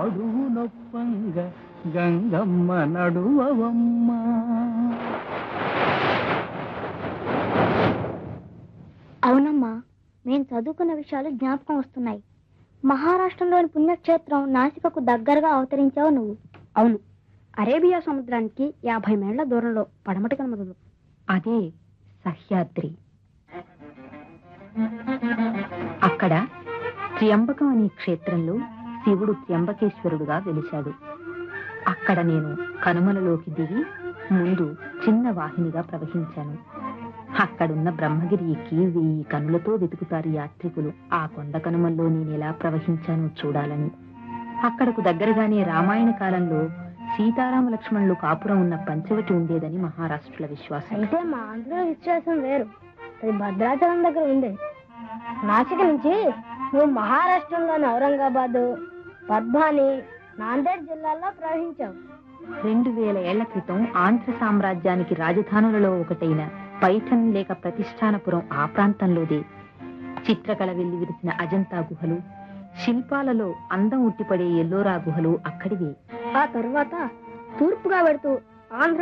మడువు నొప్పంగ గంగమ్మ నడువవమ్మ అవునమ్మా మేము చదువుకున్న విషయాలు జ్ఞాపకం వస్తున్నాయి మహారాష్ట్రంలోని పుణ్యక్షేత్రం నాసికకు దగ్గరగా అవతరించావు నువ్వు అవును అరేబియా సముద్రానికి యాభై మైళ్ళ దూరంలో పడమటి కనుమరులు అదే సహ్యాద్రి అక్కడ త్ర్యంబకం అనే క్షేత్రంలో శివుడు త్ర్యంబకేశ్వరుడుగా వెలిశాడు అక్కడ నేను కనుమలలోకి దిగి ముందు చిన్న వాహినిగా ప్రవహించాను అక్కడున్న బ్రహ్మగిరి ఎక్కి వెయ్యి కనులతో వెతుకుతారు యాత్రికులు ఆ కొండ కనుమల్లో నేను ఎలా ప్రవహించానో చూడాలని అక్కడకు దగ్గరగానే రామాయణ కాలంలో సీతారామ లక్ష్మణులు కాపురం ఉన్న పంచవటి ఉండేదని మహారాష్ట్రుల విశ్వాసం అయితే మా ఆంధ్ర విశ్వాసం వేరు అది భద్రాచలం దగ్గర ఉంది నాసిక నుంచి నువ్వు మహారాష్ట్రంలోని ఔరంగాబాద్ పద్మాని నాందేడ్ జిల్లాల్లో ప్రవహించావు రెండు వేల ఏళ్ల క్రితం ఆంధ్ర సామ్రాజ్యానికి రాజధానులలో ఒకటైన పైఠన్ లేక ప్రతిష్టానపురం ఆ ప్రాంతంలోదే చిత్రకళ వెళ్లి విరిసిన అజంతా గుహలు శిల్పాలలో అందం ఉట్టిపడే ఎల్లోరా గుహలు అక్కడివే ఆ తర్వాత తూర్పుగా పెడుతూ ఆంధ్ర